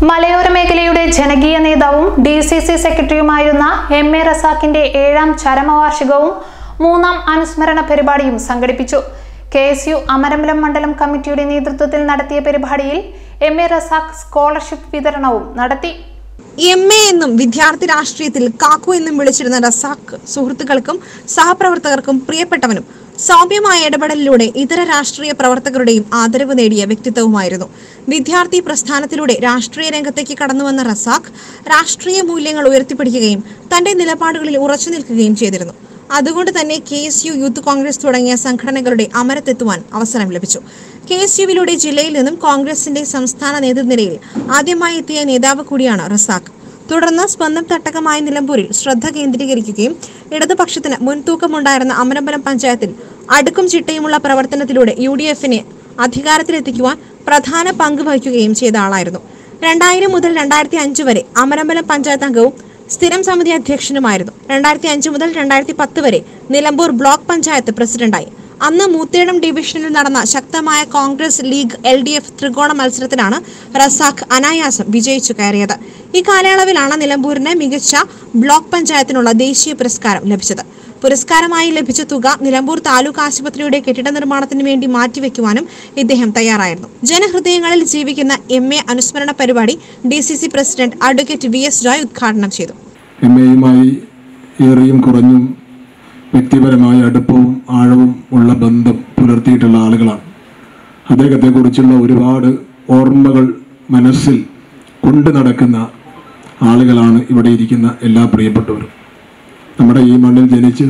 മലയോര മേഖലയുടെ ജനകീയ നേതാവും ഡി സി സി സെക്രട്ടറിയുമായിരുന്ന എം എ റസാഖിന്റെ ഏഴാം ചരമവാർഷികവും മൂന്നാം അനുസ്മരണ പരിപാടിയും സംഘടിപ്പിച്ചു കെ എസ് യു അമരമ്പലം മണ്ഡലം കമ്മിറ്റിയുടെ നേതൃത്വത്തിൽ നടത്തിയ പരിപാടിയിൽ എം എ റസാഖ് സ്കോളർഷിപ്പ് വിതരണവും നടത്തി എം എ എന്നും വിദ്യാർത്ഥി രാഷ്ട്രീയത്തിൽ കാക്കു എന്നും വിളിച്ചിരുന്ന റസാഖ് സുഹൃത്തുക്കൾക്കും സഹപ്രവർത്തകർക്കും പ്രിയപ്പെട്ടവനും സൗമ്യമായ ഇടപെടലിലൂടെ ഇതര രാഷ്ട്രീയ പ്രവർത്തകരുടെയും ആദരവ് നേടിയ വ്യക്തിത്വവുമായിരുന്നു വിദ്യാർത്ഥി പ്രസ്ഥാനത്തിലൂടെ രാഷ്ട്രീയ രംഗത്തേക്ക് കടന്നുവന്ന റസാഖ് രാഷ്ട്രീയ മൂല്യങ്ങൾ ഉയർത്തിപ്പിടിക്കുകയും തന്റെ നിലപാടുകളിൽ ഉറച്ചു നിൽക്കുകയും ചെയ്തിരുന്നു അതുകൊണ്ട് തന്നെ K S U youth Congress തുടങ്ങിയ സംഘടനകളുടെ അമരത്തെത്തുവാൻ അവസരം ലഭിച്ചു കെ എസ് യുവിലൂടെ ജില്ലയിൽ നിന്നും കോൺഗ്രസിന്റെ സംസ്ഥാന നേതൃനിരയിൽ ആദ്യമായി എത്തിയ നേതാവ് കൂടിയാണ് റസാഖ് തുടർന്ന് സ്പന്ദം തട്ടകമായ നിലമ്പൂരിൽ ശ്രദ്ധ കേന്ദ്രീകരിക്കുകയും ഇടതുപക്ഷത്തിന് മുൻതൂക്കമുണ്ടായിരുന്ന അമരമ്പലം പഞ്ചായത്തിൽ അടുക്കും ചിട്ടയുമുള്ള പ്രവർത്തനത്തിലൂടെ യു ഡി എഫിനെ അധികാരത്തിലെത്തിക്കുവാൻ പ്രധാന പങ്ക് വഹിക്കുകയും ചെയ്ത ആളായിരുന്നു രണ്ടായിരം മുതൽ രണ്ടായിരത്തി അഞ്ച് വരെ അമരമ്പലം പഞ്ചായത്ത് അംഗവും സ്ഥിരം സമിതി അധ്യക്ഷനുമായിരുന്നു രണ്ടായിരത്തി അഞ്ച് മുതൽ രണ്ടായിരത്തി പത്ത് വരെ നിലമ്പൂർ ബ്ലോക്ക് പഞ്ചായത്ത് പ്രസിഡന്റായി അന്ന് മൂത്തേടം ഡിവിഷനിൽ നടന്ന ശക്തമായ Congress League L D F ത്രികോണ മത്സരത്തിലാണ് റസാഖ് അനായാസം വിജയിച്ചു കയറിയത് ഈ കാലയളവിലാണ് നിലമ്പൂരിന് മികച്ച ബ്ലോക്ക് പഞ്ചായത്തിനുള്ള ദേശീയ പുരസ്കാരം ലഭിച്ചത് പുരസ്കാരമായി ലഭിച്ച തുക നിലമ്പൂർ താലൂക്ക് ആശുപത്രിയുടെ കെട്ടിട നിർമ്മാണത്തിന് വേണ്ടി മാറ്റിവെക്കുവാനും ഇദ്ദേഹം തയ്യാറായിരുന്നു ജനഹൃദയങ്ങളിൽ ജീവിക്കുന്ന എം എ അനുസ്മരണ പരിപാടി D C C president advocate V S Joy ഉദ്ഘാടനം ചെയ്തു എം എയുമായി ഏറിയും കുറഞ്ഞും വ്യക്തിപരമായ അടുപ്പവും ആഴവും ഉള്ള ബന്ധം പുലർത്തിയിട്ടുള്ള ആളുകളാണ് അദ്ദേഹത്തെക്കുറിച്ചുള്ള ഒരുപാട് ഓർമ്മകൾ മനസ്സിൽ കൊണ്ടു നടക്കുന്ന ആളുകളാണ് ഇവിടെ ഇരിക്കുന്ന എല്ലാ പ്രിയപ്പെട്ടവരും നമ്മുടെ ഈ മണ്ണിൽ ജനിച്ച്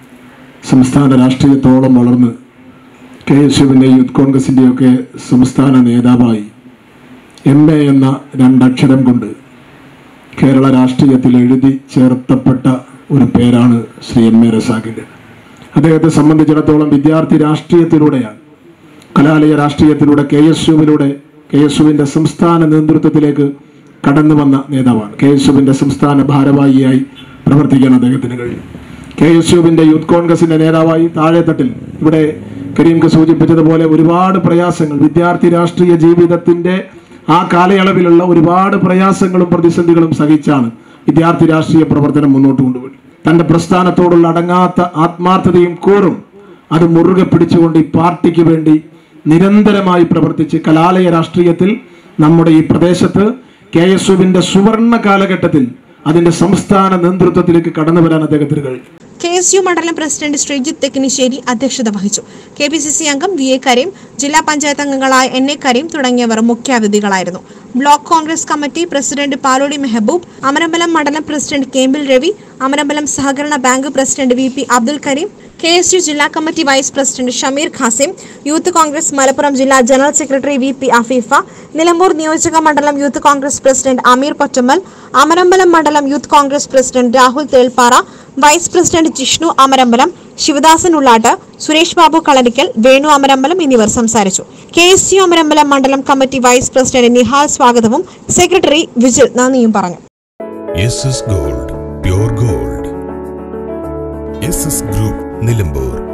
സംസ്ഥാന രാഷ്ട്രീയത്തോളം വളർന്ന് കെ എസ് യുവിൻ്റെ യൂത്ത് കോൺഗ്രസിൻ്റെയൊക്കെ സംസ്ഥാന നേതാവായി എം എ എന്ന രണ്ടക്ഷരം കൊണ്ട് കേരള രാഷ്ട്രീയത്തിൽ എഴുതി ചേർത്തപ്പെട്ട ഒരു പേരാണ് ശ്രീ എം എ റസാഖിൻ്റെ അദ്ദേഹത്തെ സംബന്ധിച്ചിടത്തോളം വിദ്യാർത്ഥി രാഷ്ട്രീയത്തിലൂടെയാണ് കലാലയ രാഷ്ട്രീയത്തിലൂടെ കെ എസ് യുവിലൂടെ കെ എസ് യുവിൻ്റെ സംസ്ഥാന നേതൃത്വത്തിലേക്ക് കടന്നു വന്ന നേതാവാണ് കെ എസ് യുവിൻ്റെ സംസ്ഥാന ഭാരവാഹിയായി പ്രവർത്തിക്കാൻ അദ്ദേഹത്തിന് കഴിയും കെ എസ് യുവിൻ്റെ യൂത്ത് കോൺഗ്രസിൻ്റെ നേതാവായി താഴെത്തട്ടിൽ ഇവിടെ കരീംക്ക് സൂചിപ്പിച്ചതുപോലെ ഒരുപാട് പ്രയാസങ്ങൾ വിദ്യാർത്ഥി രാഷ്ട്രീയ ജീവിതത്തിൻ്റെ ആ കാലയളവിലുള്ള ഒരുപാട് പ്രയാസങ്ങളും പ്രതിസന്ധികളും സഹിച്ചാണ് വിദ്യാർത്ഥി രാഷ്ട്രീയ പ്രവർത്തനം മുന്നോട്ട് കൊണ്ടുപോയി തന്റെ പ്രസ്ഥാനത്തോടുള്ള അടങ്ങാത്ത ആത്മാർത്ഥതയും കൂറും അത് മുറുകെ പിടിച്ചുകൊണ്ട് ഈ പാർട്ടിക്ക് വേണ്ടി നിരന്തരമായി പ്രവർത്തിച്ച് കലാലയ രാഷ്ട്രീയത്തിൽ നമ്മുടെ ഈ പ്രദേശത്ത് കെ എസ് യുവിന്റെ സുവർണ കാലഘട്ടത്തിൽ അതിന്റെ സംസ്ഥാന നേതൃത്വത്തിലേക്ക് കടന്നു വരാൻ അദ്ദേഹത്തിന് കഴിഞ്ഞു കെ എസ് യു മണ്ഡലം പ്രസിഡന്റ് ശ്രീജിത്ത് തെക്കിനിശ്ശേരി അധ്യക്ഷത വഹിച്ചു കെ പി സി സി അംഗം വി എ കരീം ജില്ലാ പഞ്ചായത്ത് അംഗങ്ങളായ എൻ എ കരീം തുടങ്ങിയവർ മുഖ്യാതിഥികളായിരുന്നു block Congress committee president Palodi Mehaboob Amarambalam മണ്ഡലം പ്രസിഡന്റ് കേമ്പിൽ രവി അമരമ്പലം സഹകരണ bank president V P Abdul Kareem K S U ജില്ലാ committee vice president Shameer Khasim youth Congress Malappuram ജില്ലാ general secretary V P Afeefa Nilambur നിയോജക മണ്ഡലം യൂത്ത് കോൺഗ്രസ് പ്രസിഡന്റ് അമീർ പൊറ്റമ്മൽ അമരമ്പലം മണ്ഡലം youth Congress president Rahul Thelpara vice president Jishnu Amarambalam Sivadasan Ullattu Suresh Babu Kalarikkal Venu Amarambalam എന്നിവർ സംസാരിച്ചു കെ എസ് യു അമരമ്പലം മണ്ഡലം കമ്മിറ്റി വൈസ് പ്രസിഡന്റ് നിഹാൽ സ്വാഗതവും സെക്രട്ടറി വിജിൽ നന്ദിയും പറഞ്ഞു S S gold pure gold S S group Nilambur